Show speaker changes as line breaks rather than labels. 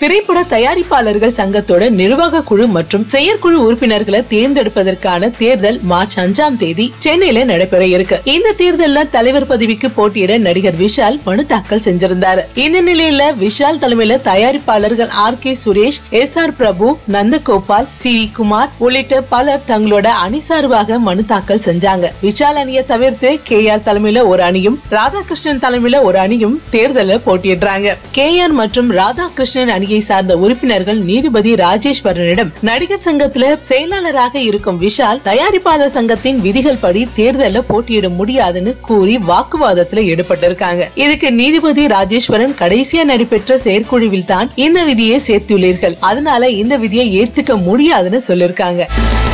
திரைப்பட தயாரிப்பாளர்கள் சங்கத்தோட நிர்வாக குழு மற்றும் செயற்குழு உறுப்பினர்களை தேர்ந்தெடுப்பதற்கான தேர்தல் மார்ச் அஞ்சாம் தேதி சென்னையில நடைபெற இருக்கு இந்த தேர்தல்ல தலைவர் பதவிக்கு போட்டியிட நடிகர் விஷால் மனு தாக்கல் செஞ்சிருந்தாரு இந்த நிலையில விஷால் தலைமையில தயாரிப்பாளர்கள் R K Suresh S R Prabhu Nandagopal C V Kumar உள்ளிட்ட பலர் தங்களோட அணி சார்பாக மனு தாக்கல் செஞ்சாங்க விஷால் அணியை தவிர்த்து கே ஆர் தலைமையில ஒரு அணியும் ராதாகிருஷ்ணன் தலைமையில ஒரு அணியும் தேர்தலில் போட்டியிடுறாங்க கே ஆர் மற்றும் ராதாகிருஷ்ணன் அணியை சார்ந்த உறுப்பினர்கள் நீதிபதி ராஜேஸ்வரனிடம் நடிகர் சங்கத்துல செயலாளராக இருக்கும் விஷால் தயாரிப்பாளர் சங்கத்தின் விதிகள் படி தேர்தலில் போட்டியிட முடியாதுன்னு கூறி வாக்குவாதத்துல ஈடுபட்டிருக்காங்க இதுக்கு நீதிபதி ராஜேஸ்வரன் கடைசியா நடைபெற்ற செயற்குழுவில் தான் இந்த விதியை சேர்த்துள்ளீர்கள் அதனால இந்த விதியை ஏத்துக்க முடியாதுன்னு சொல்லிருக்காங்க